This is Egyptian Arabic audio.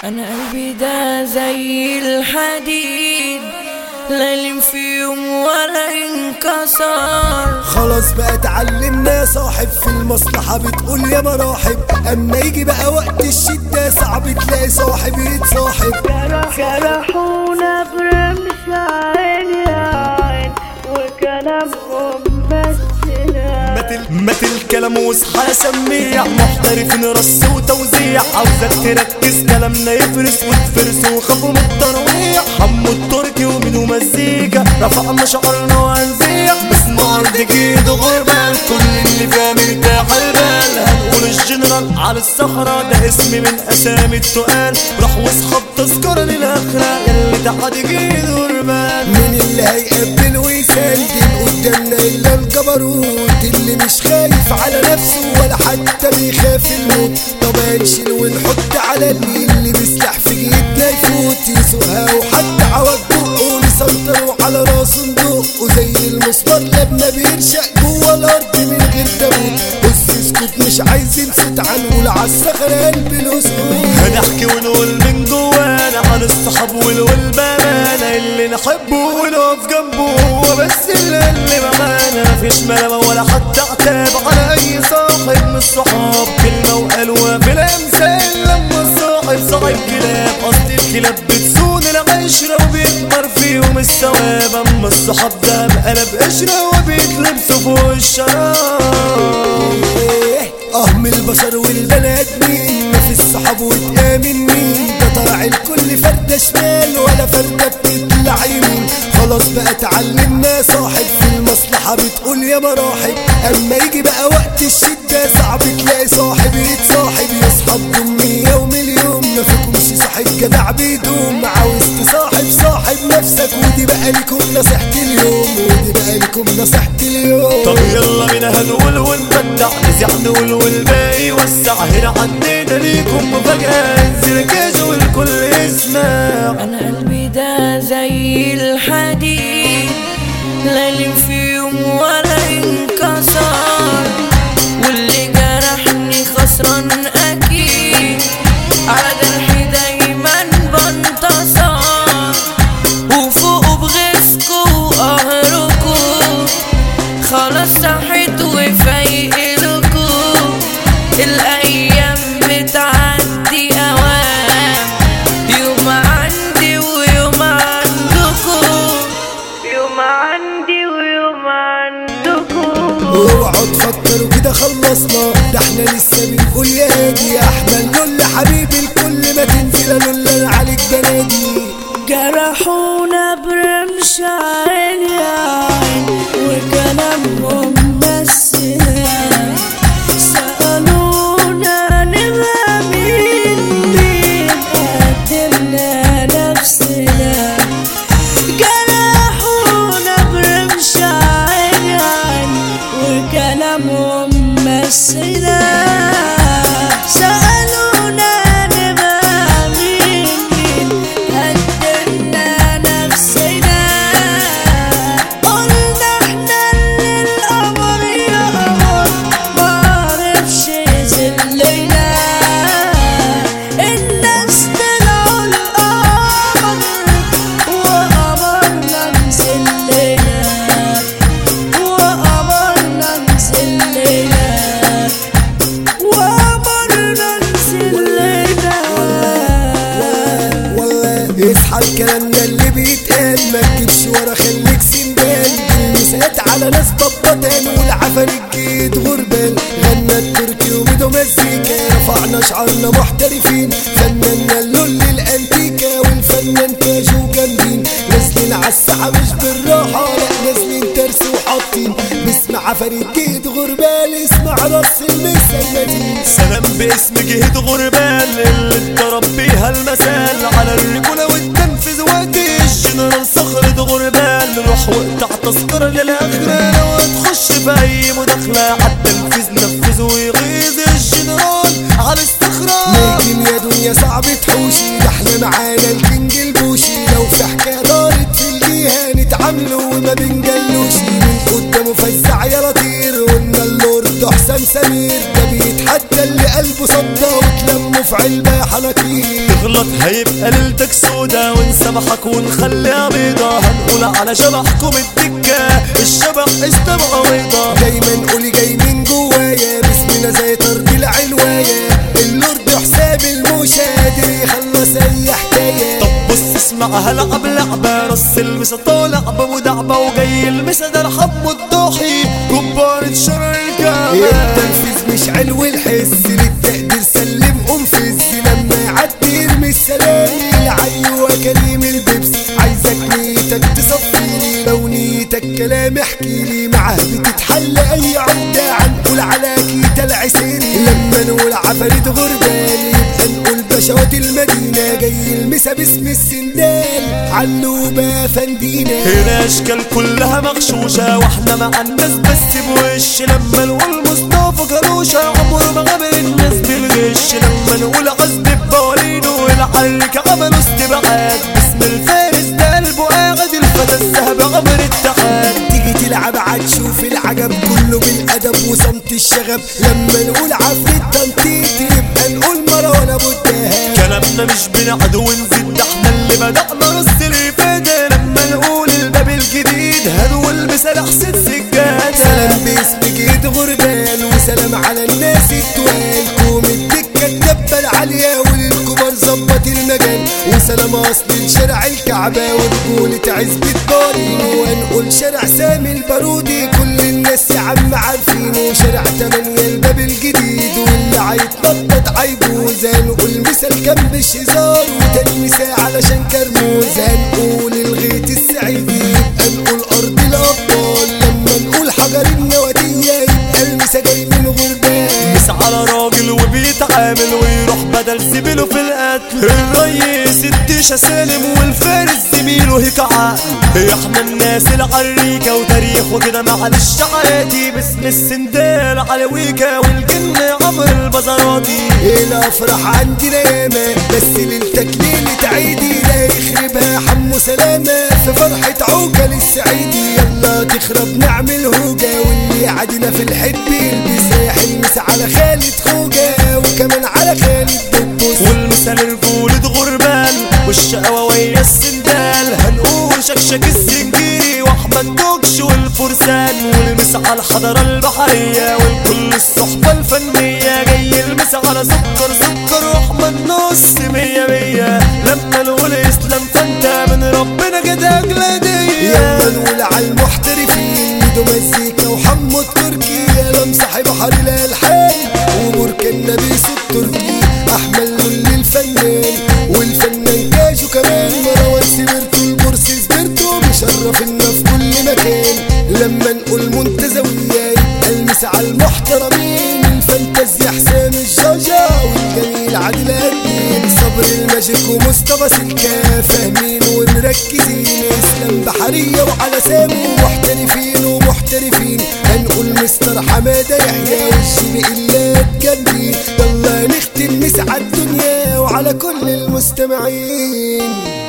انا قلبي ده زي الحديد لا يلم في يوم ولا ينكسر خلاص بقى اتعلمنا صاحب في المصلحة بتقول يا مراحب اما يجي بقى وقت الشدة صعب تلاقي صاحب يتصاحب جرحونا برمش عين يا عين وكلامهم مسنا متل متل كلام واصحى سميع محترفين رص وتوزيع عاوزك تركز كلامنا يفرس وتفرس وخافوا من الترويع حمو التركي ومنه مزيكا رفعنا شعرنا وهنزيع باسم ارض جديد غربال كل اللي فيها مرتاح البال هنقول الجنرال على الصخرة ده اسم من اسامي التقال روح واصحاب تذكرة للاخرة يلي تحت جديد غربال مين اللي هيقبل ويسلم قدامنا الا الجبروت اللي مش خايف على نفسه ولا حتى بيخاف الموت طب هنشيل ونحط على اللي اللي بيسلح في جيبنا يفوت يسوقها وحتى عوج بقه نسيطروا على راسه ندقه زي المسمار لبنا بيرشق جوه الارض من غير تابوت بص اسكت مش عايزين صوت عنقول عالصخرة قلب الاسكت هنحكي ونقول من جوانا عن الصحاب والبامانة اللي نحبه ونقف جنبه هو بس اللي, اللي معانا مفيش ملامة ولا حتى عتاب على اي صاحب من الصحاب كلمة وقالوها في الامثال لما الصاحب صاحب كلاب اصل الكلاب بتسون العشرة وبيكبر فيهم الثواب اما الصحاب ده بقلب قشرة وبيتلبسوا فوق الشراب اه من البشر والبني ادمين ما في الصحاب وتآمن مين ده طلع الكل فردة شمال ولا فردة بتطلع يمين خلاص بقى اتعلمنا صاحب في المصلحة بتقول يا مراحب اما يجي بقى وقت الشدة صعب تلاقي صاحب يتصاحب يصحاب مية ومليون ما فيكمش صاحب جدع بيدوم عاوز تصاحب صاحب نفسك ودي بقى لكم نصيحتي اليوم ودي بقى لكم نصيحتي اليوم طب يلا بينا هنقول ونبدع نزيع نقول والباقي وسع هنا عدينا ليكم مفاجأة انزل كاجو والكل يسمع انا قلبي ده زي الحديد لا يلم في يوم ولا ينكسر واللي جرحني خسران اكيد على جرحي دايما بنتصر وفوقه بغيظكوا وقهركوا خلاص صحيت وفايقلكوا الايام بتعدي اوام يوم عندي ويوم عندكوا يوم عندي ويوم عندكم اوعوا تفكروا كده خلصنا ده احنا لسه بنقول يا هادي يا احمد لول حبيبي الكل ما تنزل لول عليك بنادي جرحونا برمش عين يا عين وكلامهم مسنا سألونا نبقى مين مين قدمنا نفسنا جرحونا برمش عين عين وكلامهم مسنا سألونا نبقى مين مين قدمنا نفسنا قلنا احنا اللي القمر يا قمر معرفش يذلنا الناس طلعوا القمر وقمرنا نزلنا وقمرنا نزلنا وقمرنا نزلنا والله اصحى الكلام ده اللي بيتقال ما تجيبش ورا خليك سندال المسات على ناس بطتان والعفاريت جيت غربال غنى التركي وميدو مزيكا رفعنا شعرنا محترفين فننا اللول الانتيكا والفنان كاجو جامدين نازلين عالساحة مش بالراحة لا نازلين ترس وحاطين باسم عفاريت جيت غربال اسمع راس المسلمين سلام باسم جهد غربال اللي اتضرب بيها المثال على الرجولة والتنفيذ وقت الجنرال صخرة غربال روح واقطع تذكرة للآخرة لو تخش في أي مداخلة عالتنفيذ نفذ ويغيظ الجنرال على الصخرة لكن يا دنيا صعب تحوشي ده احنا معانا الكينج البوشي لو في حكاية دارت في الجهة نتعاملوا وما بنجلوش من قدامه فزع يا لطير قلنا اللورد حسام سمير ده بيتحدى اللي قلبه صدى وتلموا وفي علبة حنكير تغلط هيبقى ليلتك سودا ونسامحك ونخليها بيضة هنقول على شبحكم الدكة الشبح استمع بيضة دايما قولي جاي من جوايا باسمنا زي طرد العلواية اللورد حساب المشادر يخلص اي حكاية طب بص اسمع هلعب لعبة رص المسا طالع بمدعبة وجاي المسا ده الحب الضاحي كبارة شر الكعبة التنفيذ مش علو الحس للتقدير سلم انفذ لما يعدي ارمي السلام العيوة كريم البيبس عايزك نيتك تصفيني لو نيتك كلام احكي لي معاه بتتحل اي عقدة عنقول على كيتا العسيري لما نقول عفاريت غربان يبقى نقول بشوات المدينة جاي المسا باسم السندال علوبة فندينا هنا اشكال كلها مغشوشة واحنا مع الناس بس بوش لما نقول مصطفى كروشة عمره ما قابل الناس بالغش لما نقول عزب بوالينه والعرك عملوا استبعاد باسم الفارس ده قلبه قاعد الفتى الذهب عمر التحاد تيجي تلعب هتشوف العجب كله بالادب وصمت الشغب لما نقول عفريت تنطيط يبقى نقول مروان ابو الدهب كلامنا مش بنعد ونزيد ده احنا اللي بدأنا رص الإفادة لما نقول الباب الجديد هدو المثال حسين سجادة سلام باسم جيد غربان وسلام على الناس التوال كوم الدكة الدبة العالية وللكبار ظبط المجال وسلام أصل لشارع الكعبة ورجولة عزبة بارين ونقول شارع سامي البارودي كل الناس يا عم عارفينه شارع تمانية الباب الجديد واللي عيتنطط عيبوز هنقول مثال كان بالشزار وتاني مساء علشان كرموز هنقول الغيط السعيدي يبقى نقول أرض الأبطال لما نقول حجر النوادية يبقى المسا جاي من غربان مس على راجل وبيتعامل ويروح بدل زميله في القتل الريس الديشة سالم والفارس زميله هيك عقل احنا الناس العريكة وتاريخ وكده معلش عادي باسم السندال على ويكا والجن عمر البزراتي الافراح عندنا ياما بس ليلتك ليلة عيدي لا يخربها حمو سلامة في فرحة عوكة للسعيدي يلا تخرب نعمل هوجة واللي عادنا في الحب يلبس رايح المس على خالد خوجة وكمان على خالد دبوس والمثال رجولة غربان والشقاوة ويا السندال هنقول شكشك السنجيري واحمد دوكش والفرسان والمس على الحضارة البحرية والكل الصحبة الفنية جاي المس على سكر سكر واحمد نص مية مية لما نقول اسلام فانت من ربنا كده اجلادية يلا نقول على المحترفين ميدو مزيكا وحمو التركي يا لمسحي بحر الالحان وبركان نبيس التركي احمد لولي الفنان والفنان كاجو كمان مروان سبرتو البورس سبرتو مشرفنا في كل مكان لما نقول منتزوية يبقى المس على المحترمين الفانتازيا حسام الجوجة والجميل عادل الدين صبر الماجيك ومصطفى سلكا فاهمين ومركزين اسلام بحرية وعلى سامي محترفين ومحترفين هنقول مستر حمادة يحيى والشيء إلا جنبي يلا نختم مسعى الدنيا وعلى كل المستمعين